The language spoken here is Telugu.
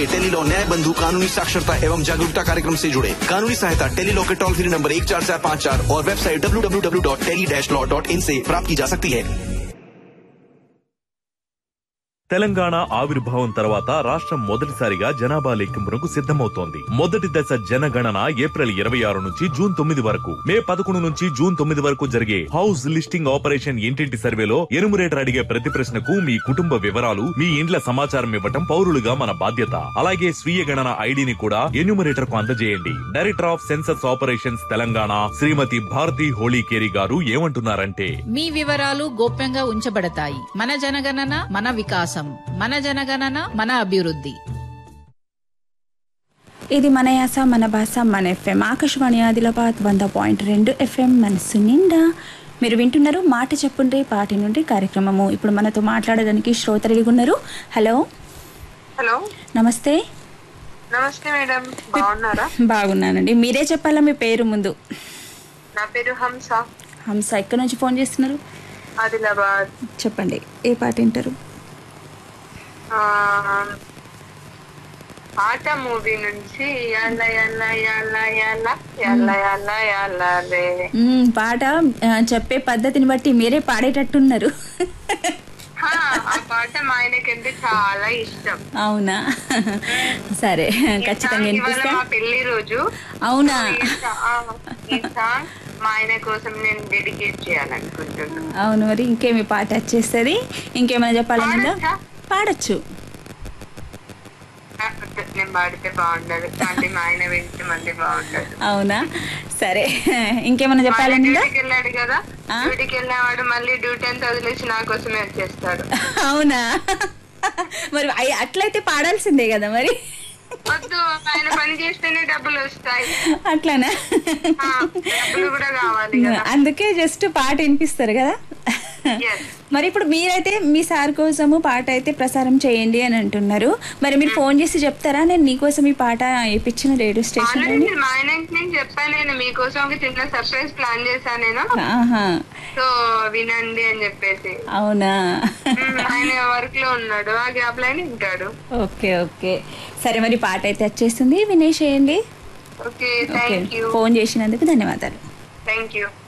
टेलीलॉ न्याय बंधु कानूनी साक्षरता एवं जागरूकता कार्यक्रम से जुड़े कानूनी सहायता टेलीलॉ के टोल फ्री नंबर एक चार चार पाँच चार और website W W W dot tele dash law dot in से प्राप्त की जा सकती है తెలంగాణ ఆవిర్భావం తర్వాత రాష్ట్రం మొదటిసారిగా జనాభా లెక్కింపునకు సిద్ధమవుతోంది మొదటి దశ జనగణన ఏప్రిల్ ఇరవై ఆరు నుంచి జూన్ తొమ్మిది వరకు మే పదకొండు నుంచి జూన్ తొమ్మిది వరకు జరిగే హౌస్ లిస్టింగ్ ఆపరేషన్ ఇంటింటి సర్వేలో ఎనుమరేటర్ అడిగే ప్రతి ప్రశ్నకు మీ కుటుంబ వివరాలు మీ ఇండ్ల సమాచారం ఇవ్వటం పౌరులుగా మన బాధ్యత అలాగే స్వీయ గణన ఐడిని కూడా ఎన్యూమరేటర్ కు అందజేయండి director of census operations Telangana Shrimati Bharati Holikeri garu ఏమంటున్నారంటే మీ వివరాలు గోప్యంగా ఉంచబడతాయి మన జనగణన మన వికాసం మన జనగణన మన అభివృద్ధి ఇది మన యాస మన భాష మన ఎఫ్ఎం ఆకాశవాణి ఆదిలాబాద్ వంద పాయింట్ రెండు ఎఫ్ఎం మనసు నిండా మీరు వింటున్నారు మాట చెప్పుండ్రి పాటి నుండి కార్యక్రమము ఇప్పుడు మనతో మాట్లాడడానికి శ్రోతలు ఉన్నారు హలో హలో నమస్తే నమస్తే మేడం బాగున్నారా బాగున్నానండి మీరే చెప్పాలా మీ పేరు ముందు నా పేరు హంస హంస ఎక్కడి నుంచి ఫోన్ చేస్తున్నారు ఆదిలాబాద్ చెప్పండి ఏ పాట వింటారు ఆ, ఆట మూవీ నుంచి యాల యాల యాల యాల యాల యాల యాల రే మ్మ్, పాట ఆ, చెప్పే పద్ధతిని బట్టి మీరే పాడేటట్టున్నారు హా, ఆ పాట మా ఆయనకంటే చాలా ఇష్టం అవునా సరే ఖచ్చితంగా ఇవాళ వినిపిస్తా మా పెళ్లి రోజు అవునా ఈ సా- ఆ, ఈ సాంగ్ మా ఆయన కోసం నేను డెడికేట్ చేయాలనుకుంటున్నాను అవును మరి ఇంకేమి పాట వచ్చేస్తుంది ఇంకేమైనా చెప్పాలనుందా పాడొచ్చా? పాడచ్చు నేను పాడితే బాగుండదు అంటే మా ఆయన వింటే మళ్ళీ బాగుండదు అవునా సరే ఇంకేమైనా మా ఆయన చెప్పాలనుందా డ్యూటీకి వెళ్ళాడు కదా ఆ? డ్యూటీకి వెళ్ళినవాడు మళ్ళీ డ్యూటీ అంతా వదిలేసి నా కోసమే వచ్చేస్తాడు అవునా మరి అయ్- అట్లయితే పాడాల్సిందే కదా మరి వద్దు ఆయన పని చేస్తేనే డబ్బులు వస్తాయి అట్లానా ఆ, డబ్బులు కూడా కావాలి కదా అందుకే జస్ట్ పాట వినిపిస్తారు కదా Yes. మరి ఇప్పుడు మీరైతే మీ సార్ కోసము పాట అయితే ప్రసారం చేయండి అని అంటున్నారు మరి మీరు ఫోన్ చేసి చెప్తారా నేను నీకోసం ఈ పాట వేయించిన రేడియో స్టేషన్ ఆల్రెడీ మా ఆయనకి నేను చెప్పాను నేను మీకోసం ఒక చిన్న సర్ప్రైజ్ ప్లాన్ చేశాను నేను ఆహా సో వినండి అని చెప్పేసి అవునా ఉమ్, ఆయన వర్క్ లో ఉన్నాడు ఆ గ్యాప్ లైన్ వింటాడు ఓకే ఓకే సరే మరి పాట అయితే వచ్చేస్తుంది వినేసేయండి okay okay thank you phone చేసినందుకు ధన్యవాదాలు థ్యాంక్ యూ